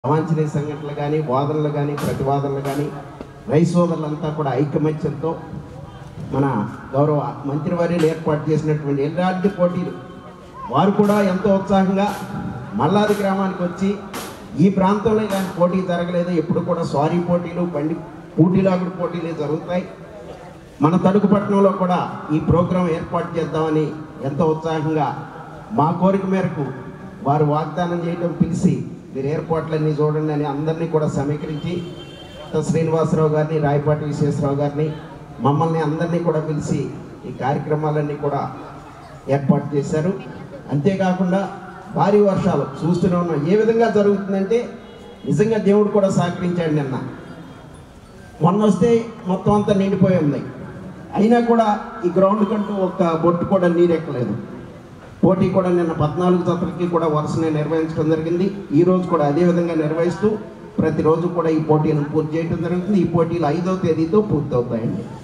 అవాంఛనీయ సంఘటనలు కానీ వాదనలు కానీ ప్రతివాదనలు కానీ రైస్ సోదరులంతా కూడా ఐకమత్యంతో మన గౌరవ మంత్రివర్యులు ఏర్పాటు చేసినటువంటి ఎల్లాంటి పోటీలు వారు కూడా ఎంతో ఉత్సాహంగా మల్లాది గ్రామానికి వచ్చి ఈ ప్రాంతంలో ఇలాంటి పోటీ జరగలేదు ఎప్పుడు కూడా స్వారీ పోటీలు బండి పూటీలాగుడు పోటీలు జరుగుతాయి మన తణుకు పట్టణంలో కూడా ఈ ప్రోగ్రాం ఏర్పాటు చేద్దామని ఎంతో ఉత్సాహంగా మా కోరిక మేరకు వారు వాగ్దానం చేయడం పిలిచి మీరు ఏర్పాట్లన్నీ చూడండి అని అందరినీ కూడా సమీకరించి శ్రీనివాసరావు గారిని రాయపాటి విశ్వేశ్వరరావు గారిని మమ్మల్ని అందరినీ కూడా పిలిచి ఈ కార్యక్రమాలన్నీ కూడా ఏర్పాటు చేశారు అంతేకాకుండా భారీ వర్షాలు చూస్తూనే ఉన్నాం ఏ విధంగా జరుగుతుందంటే నిజంగా దేవుడు కూడా సహకరించాడు నిన్న మొన్న వస్తే మొత్తం అంతా నిండిపోయి ఉంది అయినా కూడా ఈ గ్రౌండ్ కంటూ ఒక బొట్టు కూడా నీరెక్కలేదు పోటీ కూడా నిన్న పద్నాలుగు జతలకి కూడా వరుసనే నిర్వహించడం జరిగింది ఈ రోజు కూడా అదే విధంగా నిర్వహిస్తూ ప్రతిరోజు కూడా ఈ పోటీలను పూర్తి చేయడం జరుగుతుంది ఈ పోటీలు ఐదవ తేదీతో పూర్తవుతాయండి